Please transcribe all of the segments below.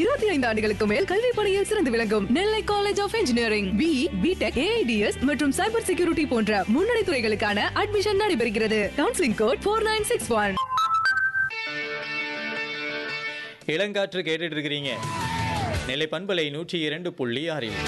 இருபத்தி ஐந்து ஆண்டுகளுக்கு மேல் கல்வி பணியில் சிறந்து விளங்கும் Nellai college of engineering B B Tech A I D S மற்றும் சைபர் செக்யூரிட்டி போன்ற முன்னணி துறைகளுக்கான அட்மிஷன் நடைபெறுகிறது counselling code four nine six one இளங்காற்று கேட்டுட்டு இருக்கிறீங்க நெல்லை பண்பலை நூற்றி இரண்டு புள்ளி ஆறில்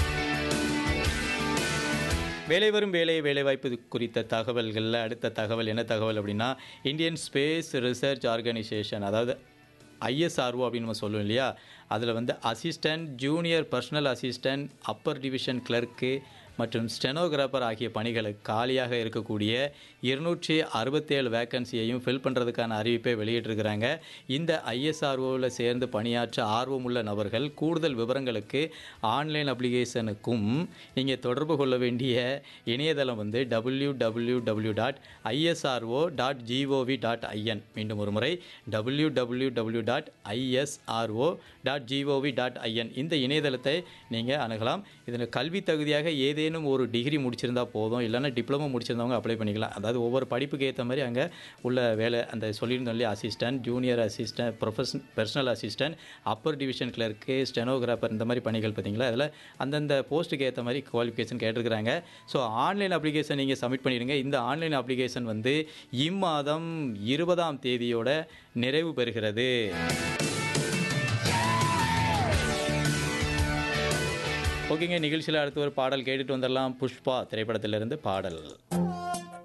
வேலை வரும் வேலை வேலைவாய்ப்பு குறித்த தகவல்களில் அடுத்த தகவல் என்ன தகவல் அப்படின்னா இந்தியன் ஸ்பேஸ் ரிசர்ச் ஆர்கனைசேஷன் அதாவது ஐஎஸ்ஆர்ஓ அப்படின்னு நம்ம சொல்லுவோம் இல்லையா அதில் வந்து assistant junior personal assistant upper division clerk மற்றும் ஸ்டெனோகிராஃபர் ஆகிய பணிகளுக்கு காலியாக இருக்கக்கூடிய இருநூற்றி அறுபத்தேழு வேக்கன்சியையும் ஃபில் பண்ணுறதுக்கான அறிவிப்பை வெளியிட்டிருக்கிறாங்க இந்த ஐஎஸ்ஆர்ஓவில் சேர்ந்து பணியாற்ற ஆர்வமுள்ள நபர்கள் கூடுதல் விவரங்களுக்கு ஆன்லைன் அப்ளிகேஷனுக்கும் நீங்கள் தொடர்பு கொள்ள வேண்டிய இணையதளம் வந்து W W W dot I S R O dot G O V dot I N மீண்டும் ஒரு முறை W W W dot I S R O dot G O V dot I N இந்த இணையதளத்தை நீங்கள் அணுகலாம் இதில் கல்வி தகுதியாக ஏதேனும் ஒரு டிகிரி முடிச்சிருந்தா போதும் இல்லைன்னா டிப்ளமோ முடிச்சிருந்தவங்க அப்ளை பண்ணிக்கலாம் அதாவது ஒவ்வொரு படிப்புக்கு ஏற்ற மாதிரி அங்கே உள்ள வேலை அந்த சொல்லியிருந்தோம் இல்லையா assistant junior assistant profession personal assistant upper division clerk stenographer இந்த மாதிரி பணிகள் பார்த்தீங்களா அதில் அந்தந்த போஸ்ட்டுக்கு ஏற்ற மாதிரி குவாலிஃபிகேஷன் கேட்டிருக்கிறாங்க ஸோ ஆன்லைன் அப்ளிகேஷன் நீங்கள் சப்மிட் பண்ணிடுங்க இந்த ஆன்லைன் அப்ளிகேஷன் வந்து இம்மாதம் இருபதாம் தேதியோட நிறைவு பெறுகிறது ஓகேங்க நிகழ்ச்சியில் அடுத்து ஒரு பாடல் கேட்டுட்டு வந்துடலாம் புஷ்பா திரைப்படத்திலிருந்து பாடல்